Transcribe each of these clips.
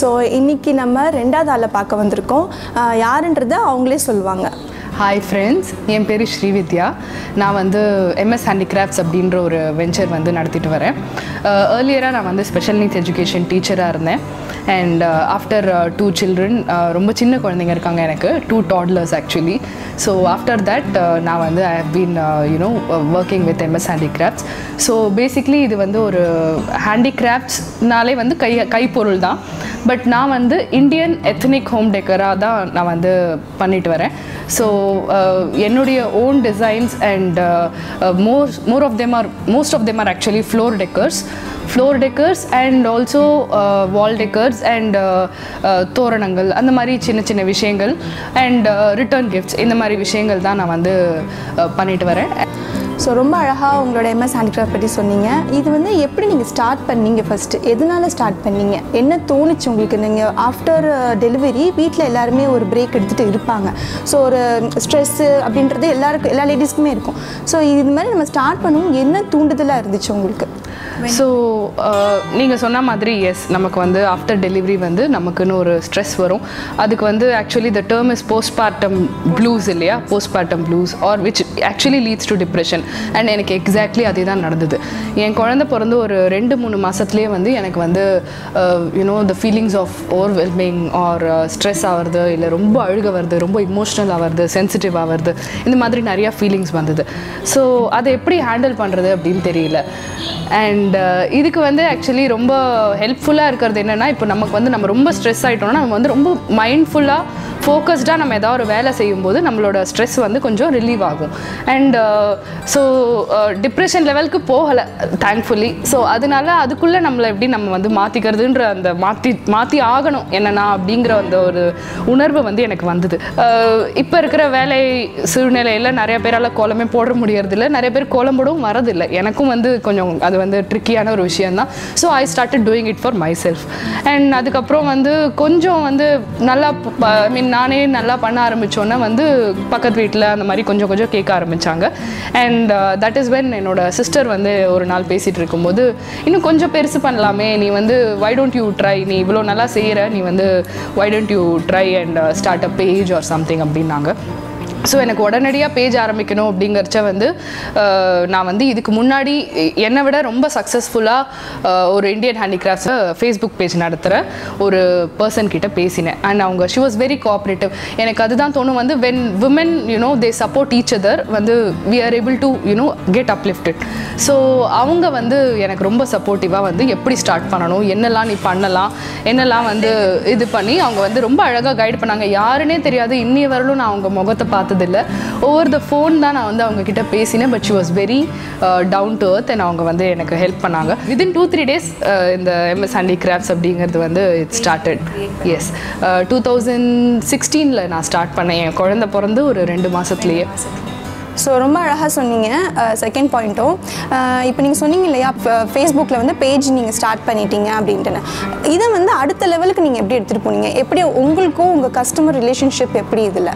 so இன்னைக்கு நம்ம ரெண்டாவது ஆளை பார்க்க வந்திருக்கோம் ஆஹ் யாருன்றதை அவங்களே சொல்லுவாங்க ஹாய் ஃப்ரெண்ட்ஸ் என் பேர் ஸ்ரீவித்யா நான் வந்து எம்எஸ் ஹேண்டிகிராஃப்ட்ஸ் அப்படின்ற ஒரு வெஞ்சர் வந்து நடத்திட்டு வரேன் ஏர்லியராக நான் வந்து ஸ்பெஷல் நீட்ஸ் எஜுகேஷன் டீச்சராக இருந்தேன் அண்ட் ஆஃப்டர் டூ சில்ட்ரன் ரொம்ப சின்ன குழந்தைங்க இருக்காங்க எனக்கு two toddlers actually so after that நான் வந்து I have been you know working with MS handicrafts so basically இது வந்து ஒரு ஹேண்டிகிராஃப்ட்ஸ்னாலே வந்து கை கைப்பொருள் தான் பட் நான் வந்து இந்தியன் எத்னிக் ஹோம் டெக்கராக தான் நான் வந்து பண்ணிட்டு வரேன் ஸோ என்னுடைய own designs and more more of them are most of them are actually floor decors floor decors and also wall decors and தோரணங்கள் அந்த மாதிரி சின்ன சின்ன விஷயங்கள் அண்ட் ரிட்டர்ன் கிஃப்ட்ஸ் இந்த மாதிரி விஷயங்கள் தான் நான் வந்து uh, பண்ணிட்டு வரேன் ஸோ ரொம்ப அழகாக உங்களோட எம்எஸ் ஹேண்டிகிராஃப்ட் பற்றி சொன்னீங்க இது வந்து எப்படி நீங்கள் ஸ்டார்ட் பண்ணீங்க ஃபஸ்ட்டு எதனால ஸ்டார்ட் பண்ணீங்க என்ன தோணுச்சு உங்களுக்கு நீங்கள் ஆஃப்டர் டெலிவரி வீட்டில் எல்லாருமே ஒரு பிரேக் எடுத்துகிட்டு இருப்பாங்க ஸோ ஒரு ஸ்ட்ரெஸ்ஸு அப்படின்றது எல்லாருக்கும் எல்லா லேடிஸ்க்குமே இருக்கும் ஸோ இது மாதிரி நம்ம ஸ்டார்ட் பண்ணுவோம் என்ன தூண்டுதலாக இருந்துச்சு உங்களுக்கு ஸோ நீங்கள் சொன்ன மாதிரி எஸ் நமக்கு வந்து ஆஃப்டர் டெலிவரி வந்து நமக்குன்னு ஒரு ஸ்ட்ரெஸ் வரும் அதுக்கு வந்து actually the term is postpartum blues இல்லையா postpartum blues or which actually leads to depression and எனக்கு எக்ஸாக்ட்லி அதே தான் நடந்தது என் குழந்தை பிறந்து ஒரு ரெண்டு மூணு மாதத்துலேயே வந்து எனக்கு வந்து you know the feelings of overwhelming or stress ஆகிறது இல்லை ரொம்ப அழுக வருது ரொம்ப இமோஷ்னல் ஆகிறது சென்சிட்டிவ் ஆகிறது இந்த மாதிரி நிறையா ஃபீலிங்ஸ் வந்தது ஸோ அதை எப்படி ஹேண்டில் பண்ணுறது அப்படின்னு தெரியல அண்ட் இதுக்கு வந்து ஆக்சுவலி ரொம்ப ஹெல்ப்ஃபுல்லாக இருக்கிறது என்னென்னா இப்போ நமக்கு வந்து நம்ம ரொம்ப ஸ்ட்ரெஸ் ஆகிட்டோம்னா நம்ம வந்து ரொம்ப மைண்ட்ஃபுல்லாக ஃபோக்கஸ்டாக நம்ம ஏதாவது ஒரு வேலை செய்யும்போது நம்மளோட ஸ்ட்ரெஸ் வந்து கொஞ்சம் ரிலீவ் ஆகும் அண்ட் ஸோ டிப்ரெஷன் லெவலுக்கு போகலை தேங்க்ஃபுல்லி ஸோ அதனால அதுக்குள்ளே நம்மளை எப்படி நம்ம வந்து மாற்றிக்கிறதுன்ற அந்த மாற்றி மாற்றி ஆகணும் என்னன்னா அப்படிங்கிற அந்த ஒரு உணர்வு வந்து எனக்கு வந்தது இப்போ இருக்கிற வேலை சூழ்நிலையில் நிறைய பேரால் கோலமே போட முடியறதில்ல நிறைய பேர் கோலம் போடவும் வரதில்லை எனக்கும் வந்து கொஞ்சம் அது வந்து ட்ரிக்கியான ஒரு விஷயம்தான் so I started doing it for myself and அதுக்கப்புறம் வந்து கொஞ்சம் வந்து நல்லா ஐ மீன் நானே நல்லா பண்ண ஆரம்பித்தோன்னே வந்து பக்கத்து வீட்டில் அந்த மாதிரி கொஞ்சம் கொஞ்சம் கேட்க ஆரம்பித்தாங்க அண்ட் தட் இஸ் வென் என்னோட சிஸ்டர் வந்து ஒரு நாள் பேசிகிட்டு இருக்கும்போது இன்னும் கொஞ்சம் பெருசு பண்ணலாமே நீ வந்து வை டோன்ட் யூ ட்ரை நீ இவ்வளோ நல்லா செய்கிற நீ வந்து why don't you try and start a page or something அப்படின்னாங்க ஸோ எனக்கு உடனடியாக பேஜ் ஆரம்பிக்கணும் அப்படிங்கிறச்ச வந்து அஹ், நான் வந்து இதுக்கு முன்னாடி என்னை விட ரொம்ப சக்ஸஸ்ஃபுல்லாக ஒரு இந்தியன் ஹேண்டிகிராஃப்ட்ஸ் ஃபேஸ்புக் பேஜ் நடத்துகிற ஒரு பர்சன் கிட்ட பேசினேன் அண்ட் அவங்க ஷி வாஸ் வெரி கோஆப்ரேட்டிவ் எனக்கு அதுதான் தோணும் வந்து when women you know they support each other வந்து we are able to you know get uplifted so அவங்க வந்து எனக்கு ரொம்ப சப்போர்ட்டிவாக வந்து எப்படி ஸ்டார்ட் பண்ணணும் என்னெல்லாம் நீ பண்ணலாம் என்னெல்லாம் வந்து இது பண்ணி அவங்க வந்து ரொம்ப அழகாக கைட் பண்ணாங்க யாருன்னே தெரியாது இன்னிய வரலும் நான் அவங்க முகத்தை பார்த்ததில்ல ஓவர் த ஃபோன் தான் நான் வந்து அவங்க கிட்ட பேசினேன் but she was very down to earth and அவங்க வந்து எனக்கு ஹெல்ப் பண்ணாங்க வித்தின் டூ த்ரீ டேஸ் இந்த எம்எஸ் ஹேண்டிகிராஃப்ட்ஸ் அப்படிங்கிறது வந்து it started as two thousand சிக்ஸ்டீனில் நான் ஸ்டார்ட் பண்ணேன் என் குழந்தை பிறந்து ஒரு ரெண்டு மாதத்துலேயே ஸோ ரொம்ப அழகாக சொன்னீங்க செகண்ட் பாயிண்ட்டும் இப்போ நீங்கள் சொன்னீங்க இல்லையா ஃபேஸ்புக்கில் வந்து பேஜ் நீங்கள் ஸ்டார்ட் பண்ணிட்டீங்க அப்படின்ட்டுன்னு இதை வந்து அடுத்த லெவலுக்கு நீங்கள் எப்படி எடுத்துகிட்டு போனீங்க எப்படி உங்களுக்கும் உங்கள் கஸ்டமர் ரிலேஷன்ஷிப் எப்படி இதில்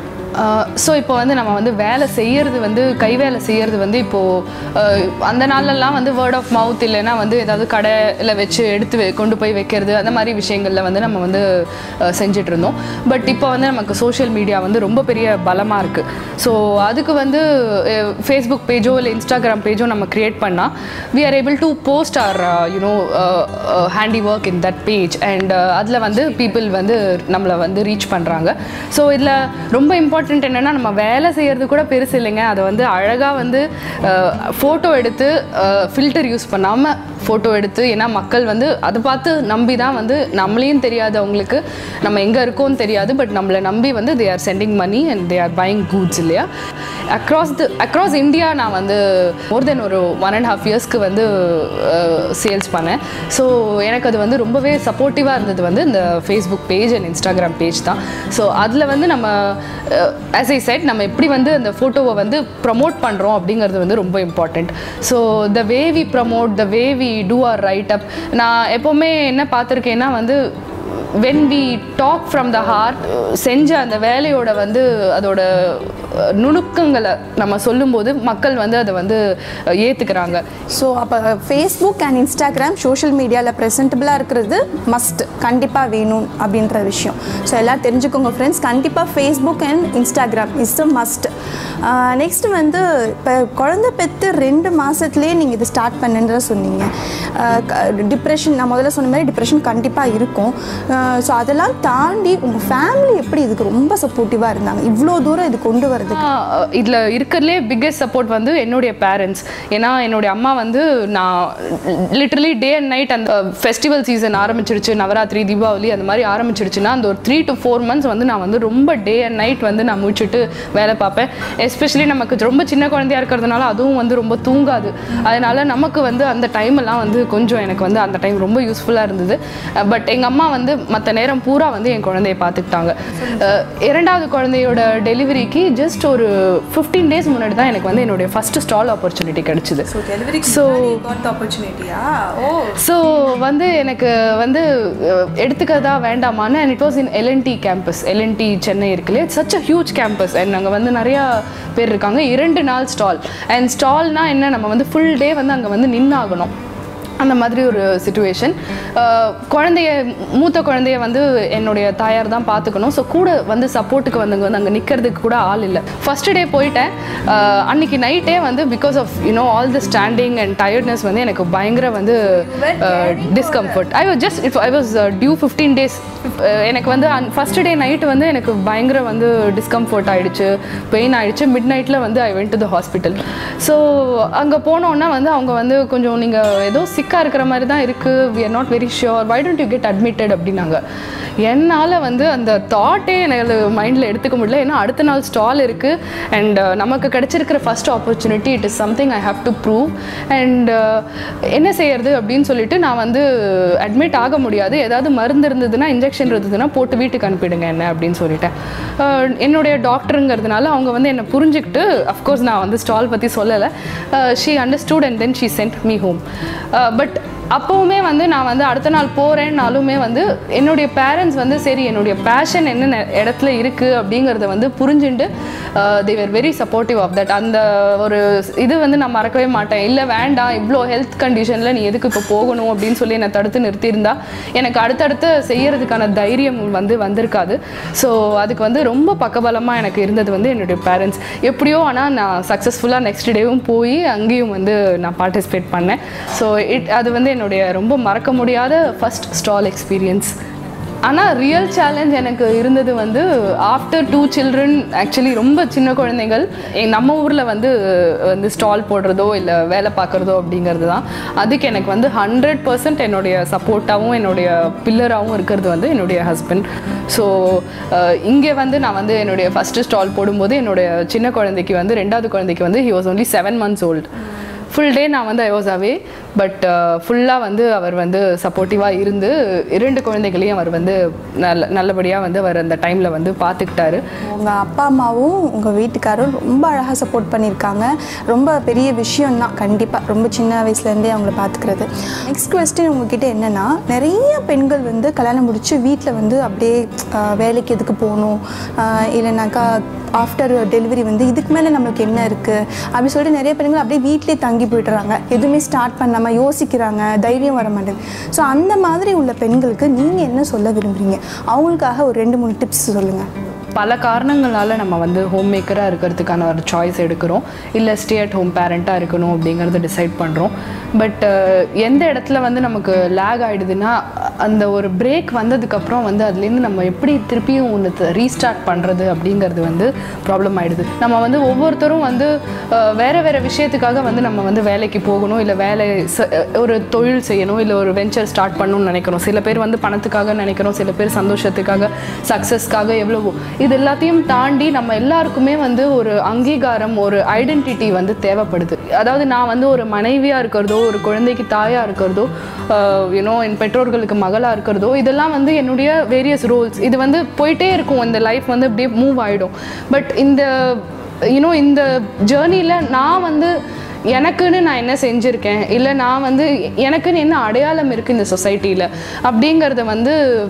ஸோ இப்போ வந்து நம்ம வந்து வேலை செய்யறது வந்து கை வேலை செய்யறது வந்து இப்போது அந்த நாள்லலாம் வந்து வேர்ட் ஆஃப் மவுத் இல்லைன்னா வந்து ஏதாவது கடையில் வச்சு எடுத்து வை- கொண்டு போய் வைக்கிறது அந்த மாதிரி விஷயங்களில் வந்து நம்ம வந்து அஹ், செஞ்சுட்டு இருந்தோம் பட் இப்போ வந்து நமக்கு சோஷியல் மீடியா வந்து ரொம்ப பெரிய பலமாக இருக்குது ஸோ அதுக்கு வந்து ஃபேஸ்புக் பேஜோ இல்லை இன்ஸ்டாகிராம் பேஜோ நம்ம க்ரியேட் பண்ணால் we are able to post or you know handy work in that page and அதில் வந்து பீப்புள் வந்து நம்மளை வந்து ரீச் பண்ணுறாங்க ஸோ இதில் ரொம்ப இம்பார்ட்டன்ட் என்னென்னா நம்ம வேலை செய்கிறது கூட பெருசு இல்லைங்க அதை வந்து அழகாக வந்து ஃபோட்டோ எடுத்து ஃபில்டர் யூஸ் பண்ணாமல் ஃபோட்டோ எடுத்து ஏன்னா மக்கள் வந்து அதை பார்த்து நம்பி தான் வந்து நம்மளையும் தெரியாது அவங்களுக்கு நம்ம எங்கே இருக்கோம்னு தெரியாது பட் நம்மளை நம்பி வந்து they are sending money and they are buying goods இல்லையா அக்ராஸ் த அக்ராஸ் இந்தியா நான் வந்து மோர் தென் ஒரு ஒன் அண்ட் ஹாஃப் இயர்ஸ்க்கு வந்து சேல்ஸ் பண்ணேன் ஸோ எனக்கு அது வந்து ரொம்பவே சப்போர்ட்டிவாக இருந்தது வந்து இந்த Facebook page and Instagram page தான் ஸோ அதில் வந்து நம்ம ஆஸ் ஐ செட் நம்ம எப்படி வந்து அந்த ஃபோட்டோவை வந்து ப்ரமோட் பண்ணுறோம் அப்படிங்கிறது வந்து ரொம்ப important so the way we promote the way we do or write up நான் எப்போவுமே என்ன பார்த்துருக்கேன்னா வந்து when we talk from the heart செஞ்ச அந்த வேலையோட வந்து அதோட அஹ், நுணுக்கங்களை நம்ம சொல்லும்போது மக்கள் வந்து அதை வந்து அஹ், ஏத்துக்கிறாங்க ஸோ அப்போ ஃபேஸ்புக் அண்ட் இன்ஸ்டாகிராம் சோஷியல் மீடியாவில் ப்ரெசென்டபுளாக இருக்கிறது மஸ்ட் கண்டிப்பாக வேணும் அப்படின்ற விஷயம் ஸோ எல்லாம் தெரிஞ்சுக்கோங்க ஃப்ரெண்ட்ஸ் கண்டிப்பாக Facebook and Instagram is a must next வந்து இப்போ குழந்தை பெற்று ரெண்டு மாதத்துலேயே நீங்கள் இது ஸ்டார்ட் பண்ணுன்ற சொன்னீங்க டிப்ரெஷன் நான் முதல்ல சொன்ன மாதிரி டிப்ரெஷன் கண்டிப்பாக இருக்கும் ஸோ அதெல்லாம் தாண்டி உங்கள் ஃபேமிலி எப்படி இதுக்கு ரொம்ப சப்போர்ட்டிவாக இருந்தாங்க இவ்வளோ தூரம் இது கொண்டு வரதுக்கு ஆஹ் இதுல இருக்கிறதுலே பிக்கெஸ்ட் சப்போர்ட் வந்து என்னுடைய பேரண்ட்ஸ் ஏன்னா என்னுடைய அம்மா வந்து நான் லிட்டரலி டே அண்ட் நைட் அந்த ஃபெஸ்டிவல் சீசன் ஆரம்பிச்சிருச்சு நவராத்திரி தீபாவளி அந்த மாதிரி ஆரம்பிச்சிருச்சுன்னா அந்த ஒரு த்ரீ டு ஃபோர் மந்த்ஸ் வந்து நான் வந்து ரொம்ப டே அண்ட் நைட் வந்து நான் முடிச்சுட்டு வேலை பார்ப்பேன் எஸ்பெஷலி நமக்கு ரொம்ப சின்ன குழந்தையா இருக்கிறதுனால அதுவும் வந்து ரொம்ப தூங்காது அதனால நமக்கு வந்து அந்த டைம் எல்லாம் வந்து கொஞ்சம் எனக்கு வந்து அந்த டைம் ரொம்ப யூஸ்ஃபுல்லாக இருந்தது பட் எங்கள் அம்மா வந்து மற்ற நேரம் பூரா வந்து என் குழந்தைய பார்த்துக்கிட்டாங்க அஹ் இரண்டாவது குழந்தையோட டெலிவரிக்கு ஜஸ்ட் ஒரு ஃபிஃப்டீன் டேஸ் முன்னாடி தான் எனக்கு வந்து என்னுடைய ஃபர்ஸ்ட் ஸ்டால் ஆப்பர்ச்சுனிட்டி கிடைச்சிது ஸோ ஆப்பர்ச்சுனிட்டியா ஓ ஸோ வந்து எனக்கு வந்து அஹ், எடுத்துக்கிறதா வேண்டாமான்னு and it was in LNT campus LNT Chennai இருக்குல்லையே such a huge campus and அங்கே வந்து நிறையா பேர் இருக்காங்க இரண்டு நாள் ஸ்டால் அண்ட் ஸ்டால்னால் என்ன நம்ம வந்து ஃபுல் டே வந்து அங்கே வந்து நின்னாகணும் அந்த மாதிரி ஒரு சுச்சுவேஷன் குழந்தைய மூத்த குழந்தைய வந்து என்னுடைய தாயார் தான் பார்த்துக்கணும் ஸோ கூட வந்து சப்போர்ட்டுக்கு வந்தவங்க வந்து அங்கே நிற்கிறதுக்கு கூட ஆள் இல்லை ஃபர்ஸ்ட் டே போயிட்டேன் அஹ், அன்னைக்கு நைட்டே வந்து because of you know all the standing and tiredness வந்து எனக்கு பயங்கர வந்து discomfort I was just it I was due fifteen days எனக்கு வந்து ஃபர்ஸ்ட் டே நைட்டு வந்து எனக்கு பயங்கர வந்து டிஸ்கம்ஃபர்ட் ஆயிடுச்சு பெயின் ஆயிடுச்சு மிட் நைட்டில் வந்து I went to the hospital so அங்கே போனோன்னா வந்து அவங்க வந்து கொஞ்சம் நீங்கள் ஏதோ சிக்காக இருக்கிற மாதிரி தான் இருக்குது we are not very sure why don't you get admitted அப்படின்னாங்க என்னால் வந்து அந்த தாட்டே எனக்கு மைண்டில் எடுத்துக்க முடியல ஏன்னா அடுத்த நாள் ஸ்டால் இருக்குது அண்ட் நமக்கு கிடைச்சிருக்கிற first opportunity it is something I have to prove and என்ன செய்யறது அப்படின்னு சொல்லிட்டு நான் வந்து அட்மிட் ஆக முடியாது ஏதாவது மருந்து இருந்ததுன்னா இன்ஜெக்ஷன் இருந்ததுன்னா போட்டு வீட்டுக்கு அனுப்பிடுங்க என்ன அப்படின்னு சொல்லிட்டேன் அஹ் என்னுடைய டாக்டருங்கிறதுனால அவங்க வந்து என்னை புரிஞ்சுக்கிட்டு அஃப்கோர்ஸ் நான் வந்து ஸ்டால் பற்றி சொல்லலை she understood and then she sent me home but அப்போவுமே வந்து நான் வந்து அடுத்த நாள் போகிறேன்னாலுமே வந்து என்னுடைய பேரண்ட்ஸ் வந்து சரி என்னுடைய பேஷன் என்ன நெ- இடத்துல இருக்குது அப்படிங்கிறத வந்து புரிஞ்சுட்டு they were very supportive of that அந்த ஒரு இது வந்து நான் மறக்கவே மாட்டேன் இல்லை வேண்டாம் இவ்வளோ ஹெல்த் கண்டிஷனில் நீ எதுக்கு இப்போ போகணும் அப்படின்னு சொல்லி என்னை தடுத்து நிறுத்தியிருந்தா எனக்கு அடுத்தடுத்து செய்யறதுக்கான தைரியம் வந்து வந்திருக்காது ஸோ அதுக்கு வந்து ரொம்ப பக்கபலமாக எனக்கு இருந்தது வந்து என்னுடைய பேரண்ட்ஸ் எப்படியோ ஆனால் நான் சக்ஸஸ்ஃபுல்லாக நெக்ஸ்ட் டேவும் போய் அங்கேயும் வந்து நான் பார்ட்டிசிபேட் பண்ணேன் ஸோ இட் அது வந்து என்னுடைய ரொம்ப மறக்க முடியாத ஃபர்ஸ்ட் ஸ்டால் எக்ஸ்பீரியன்ஸ் ஆனால் ரியல் சேலஞ்ச் எனக்கு இருந்தது வந்து ஆஃப்டர் டூ சில்ட்ரன் ஆக்சுவலி ரொம்ப சின்ன குழந்தைகள் எ- நம்ம ஊரில் வந்து வந்து ஸ்டால் போடுறதோ இல்லை வேலை பார்க்குறதோ அப்படிங்கிறது தான் அதுக்கு எனக்கு வந்து ஹண்ட்ரட் பர்சன்ட் என்னுடைய சப்போர்ட்டாகவும் என்னுடைய பில்லராகவும் இருக்கிறது வந்து என்னுடைய ஹஸ்பண்ட் ஸோ இங்கே வந்து நான் வந்து என்னுடைய ஃபஸ்ட்டு ஸ்டால் போடும்போது என்னுடைய சின்ன குழந்தைக்கு வந்து ரெண்டாவது குழந்தைக்கு வந்து he was only seven months old full day நான் வந்து ஐ வாஸ் அவே பட் ஃபுல்லாக வந்து அவர் வந்து சப்போர்ட்டிவாக இருந்து இரண்டு குழந்தைகளையும் அவர் வந்து நல்ல நல்லபடியாக வந்து அவர் அந்த டைமில் வந்து பார்த்துக்கிட்டாரு உங்கள் அப்பா அம்மாவும் உங்கள் வீட்டுக்காரும் ரொம்ப அழகாக சப்போர்ட் பண்ணியிருக்காங்க ரொம்ப பெரிய விஷயம் தான் கண்டிப்பாக ரொம்ப சின்ன வயசுலேருந்தே அவங்கள பார்த்துக்கிறது நெக்ஸ்ட் கொஸ்டின் உங்ககிட்ட என்னென்னா நிறைய பெண்கள் வந்து கல்யாணம் முடிச்சு வீட்டில் வந்து அப்படியே ஆஹ், வேலைக்கு எதுக்கு போகணும் ஆஹ், இல்லைனாக்கா ஆஃப்டர் டெலிவரி வந்து இதுக்கு மேலே நம்மளுக்கு என்ன இருக்குது அப்படி சொல்லிட்டு நிறைய பெண்கள் அப்படியே வீட்டிலே தங்கி போயிடுறாங்க எதுவுமே ஸ்டார்ட் பண்ணாமல் யோசிக்கிறாங்க தைரியம் வர மாட்டேங்குது ஸோ அந்த மாதிரி உள்ள பெண்களுக்கு நீங்கள் என்ன சொல்ல விரும்புகிறீங்க அவங்களுக்காக ஒரு ரெண்டு மூணு டிப்ஸ் சொல்லுங்கள் பல காரணங்களால் நம்ம வந்து ஹோம் மேக்கராக இருக்கிறதுக்கான ஒரு சாய்ஸ் எடுக்கிறோம் இல்லை ஸ்டே அட் ஹோம் பேரண்ட்டாக இருக்கணும் அப்படிங்கிறத டிசைட் பண்ணுறோம் பட் எந்த இடத்துல வந்து நமக்கு லேக் ஆகிடுதுன்னா அந்த ஒரு பிரேக் வந்ததுக்கப்புறம் வந்து அதுலேருந்து நம்ம எப்படி திருப்பியும் ஒன்று ரீஸ்டார்ட் பண்ணுறது அப்படிங்கிறது வந்து ப்ராப்ளம் ஆகிடுது நம்ம வந்து ஒவ்வொருத்தரும் வந்து அஹ், வேற வேற விஷயத்துக்காக வந்து நம்ம வந்து வேலைக்கு போகணும் இல்லை வேலை ச- ஒரு தொழில் செய்யணும் இல்லை ஒரு வெஞ்சர் ஸ்டார்ட் பண்ணணும்னு நினைக்கிறோம் சில பேர் வந்து பணத்துக்காக நினைக்கிறோம் சில பேர் சந்தோஷத்துக்காக சக்ஸஸ்க்காக எவ்வளவோ இது எல்லாத்தையும் தாண்டி நம்ம எல்லாருக்குமே வந்து ஒரு அங்கீகாரம் ஒரு ஐடென்டிட்டி வந்து தேவைப்படுது அதாவது நான் வந்து ஒரு மனைவியாக இருக்கிறதோ ஒரு குழந்தைக்கு தாயாக இருக்கிறதோ யூனோ என் பெற்றோர்களுக்கு மகளாக இருக்கிறதோ இதெல்லாம் வந்து என்னுடைய வேரியஸ் ரோல்ஸ் இது வந்து போயிட்டே இருக்கும் இந்த லைஃப் வந்து அப்படியே மூவ் ஆகிடும் பட் இந்த யூனோ இந்த ஜேர்னியில் நான் வந்து எனக்குன்னு நான் என்ன செஞ்சுருக்கேன் இல்லை நான் வந்து எனக்குன்னு என்ன அடையாளம் இருக்குது இந்த சொசைட்டியில் அப்படிங்கிறத வந்து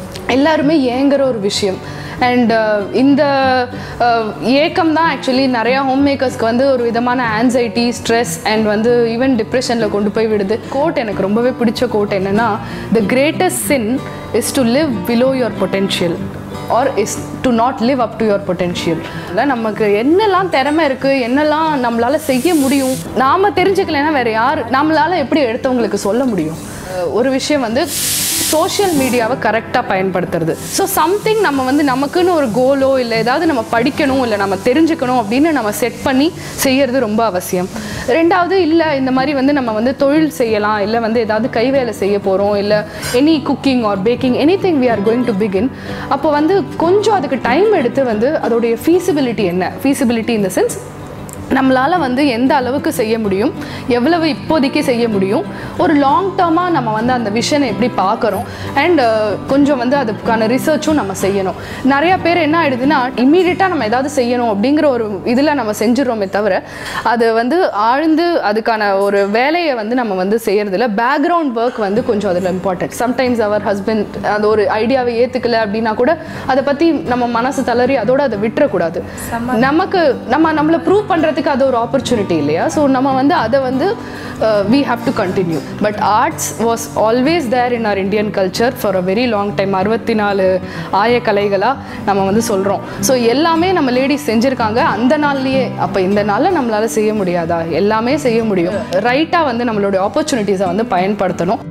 எல்லாருமே ஏங்குற ஒரு விஷயம் அண்ட் இந்த அஹ், ஏக்கம் தான் ஆக்சுவலி நிறையா ஹோம் மேக்கர்ஸ்க்கு வந்து ஒரு விதமான ஆன்சைட்டி ஸ்ட்ரெஸ் அண்ட் வந்து ஈவன் டிப்ரெஷனில் கொண்டு போய் விடுது கோட் எனக்கு ரொம்பவே பிடிச்ச கோட் என்னன்னா the greatest sin is to live below your potential or is to not live up to your potential நமக்கு என்னெல்லாம் திறமை இருக்குது என்னெல்லாம் நம்மளால் செய்ய முடியும் நாம் தெரிஞ்சுக்கலைன்னா வேறு யார் நம்மளால் எப்படி எடுத்தவங்களுக்கு சொல்ல முடியும் அஹ் ஒரு விஷயம் வந்து சோஷியல் மீடியாவை கரெக்டாக பயன்படுத்துறது ஸோ சம்திங் நம்ம வந்து நமக்குன்னு ஒரு கோலோ இல்லை ஏதாவது நம்ம படிக்கணும் இல்லை நம்ம தெரிஞ்சுக்கணும் அப்படின்னு நம்ம செட் பண்ணி செய்யறது ரொம்ப அவசியம் ரெண்டாவது இல்லை இந்த மாதிரி வந்து நம்ம வந்து தொழில் செய்யலாம் இல்லை வந்து ஏதாவது கைவேலை செய்ய போகிறோம் இல்லை any cooking or baking anything we are going to begin அப்போ வந்து கொஞ்சம் அதுக்கு டைம் எடுத்து வந்து அதோடைய ஃபீசிபிலிட்டி என்ன ஃபீசிபிலிட்டி இந்த சென்ஸ் நம்மளால் வந்து எந்த அளவுக்கு செய்ய முடியும் எவ்வளவு இப்போதைக்கு செய்ய முடியும் ஒரு லாங் டேர்மாக நம்ம வந்து அந்த விஷனை எப்படி பார்க்குறோம் அண்ட் கொஞ்சம் வந்து அதுக்கான ரிசர்ச்சும் நம்ம செய்யணும் நிறைய பேர் என்ன ஆயிடுதுன்னா இம்மீடியட்டாக நம்ம ஏதாவது செய்யணும் அப்படிங்கிற ஒரு இதில் நம்ம செஞ்சிடறோமே தவிர அது வந்து ஆழ்ந்து அதுக்கான ஒரு வேலையை வந்து நம்ம வந்து செய்யறதில்ல பேக்ரவுண்ட் ஒர்க் வந்து கொஞ்சம் அதில் இம்பார்ட்டன்ட் சம்டைம்ஸ் அவர் ஹஸ்பண்ட் அந்த ஒரு ஐடியாவை ஏற்றுக்கல அப்படின்னா கூட அதை பற்றி நம்ம மனசு தளறி அதோட அதை விட்டுறக்கூடாது நமக்கு நம்ம நம்மளை ப்ரூவ் பண்ணுறதுக்கு அது ஒரு ஆப்பர்ச்சுனிட்டி இல்லையா ஸோ நம்ம வந்து அதை வந்து we have to continue but arts was always there in our Indian culture for a very long time அறுபத்தி நாலு ஆய கலைகளாக நம்ம வந்து சொல்கிறோம் ஸோ எல்லாமே நம்ம லேடிஸ் செஞ்சுருக்காங்க அந்த நாள்லயே அப்போ இந்த நாளில் நம்மளால செய்ய முடியாதா எல்லாமே செய்ய முடியும் ரைட்டாக வந்து நம்மளுடைய ஆப்பர்ச்சுனிட்டிஸை வந்து பயன்படுத்தணும்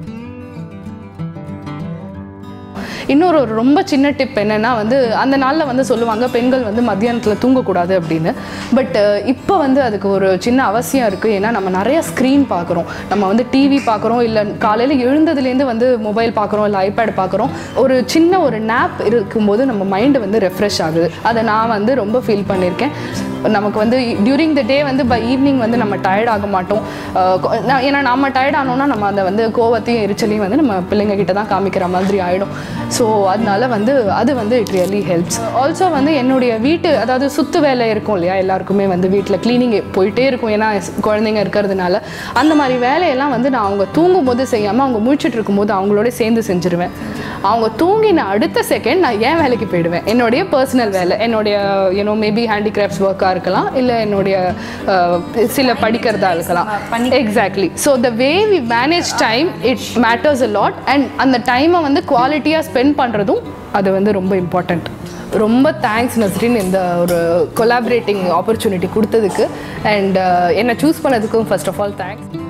இன்னொரு ஒரு ரொம்ப சின்ன டிப் என்னன்னா வந்து அந்த நாளில் வந்து சொல்லுவாங்க பெண்கள் வந்து மத்தியானத்தில் தூங்கக்கூடாது அப்படின்னு பட் இப்போ வந்து அதுக்கு ஒரு சின்ன அவசியம் இருக்குது ஏன்னா நம்ம நிறைய ஸ்க்ரீன் பார்க்குறோம் நம்ம வந்து டிவி பார்க்குறோம் இல்லை காலையில் எழுந்ததுலேருந்து வந்து மொபைல் பார்க்குறோம் இல்லை ஐபேட் பார்க்குறோம் ஒரு சின்ன ஒரு நேப் இருக்கும்போது நம்ம மைண்டு வந்து ரெஃப்ரெஷ் ஆகுது அதை நான் வந்து ரொம்ப ஃபீல் பண்ணியிருக்கேன் நமக்கு வந்து டியூரிங் த டே வந்து பை ஈவினிங் வந்து நம்ம டயர்ட் ஆக மாட்டோம் அஹ் கொ- நான் ஏன்னா நம்ம டயர்ட் ஆனோம்னா நம்ம அந்த வந்து கோவத்தையும் எரிச்சலையும் வந்து நம்ம பிள்ளைங்க கிட்ட தான் காமிக்கிற மாதிரி ஆகிடும் ஸோ அதனால வந்து அது வந்து இட் ரியலி ஹெல்ப்ஸ் ஆல்சோ வந்து என்னுடைய வீட்டு அதாவது சுத்து வேலை இருக்கும் இல்லையா எல்லாருக்குமே வந்து வீட்டில் க்ளீனிங் போயிட்டே இருக்கும் ஏன்னா குழந்தைங்க இருக்கிறதுனால அந்த மாதிரி வேலையெல்லாம் வந்து நான் அவங்க தூங்கும் போது செய்யாமல் அவங்க முழிச்சிட்டு இருக்கும்போது அவங்களோட சேர்ந்து செஞ்சுருவேன் அவங்க தூங்கின அடுத்த செகண்ட் நான் ஏன் வேலைக்கு போயிடுவேன் என்னுடைய பர்சனல் வேலை என்னுடைய யூனோ மேபி ஹேண்டிகிராஃப்ட்ஸ் ஒர்க்காக இருக்கலாம் இல்லை என்னுடைய அஹ், சில படிக்கிறதா இருக்கலாம் exactly so the way we manage time it matters a lot and அந்த டைமை வந்து குவாலிட்டியாக ஸ்பெண்ட் பண்ணுறதும் அது வந்து ரொம்ப இம்பார்ட்டண்ட் ரொம்ப தேங்க்ஸ் நஸ்ரின் இந்த ஒரு கொலாபரேட்டிங் ஆப்பர்ச்சுனிட்டி கொடுத்ததுக்கு அண்ட் என்னை சூஸ் பண்ணதுக்கும் ஃபர்ஸ்ட் ஆஃப் ஆல் தேங்க்ஸ்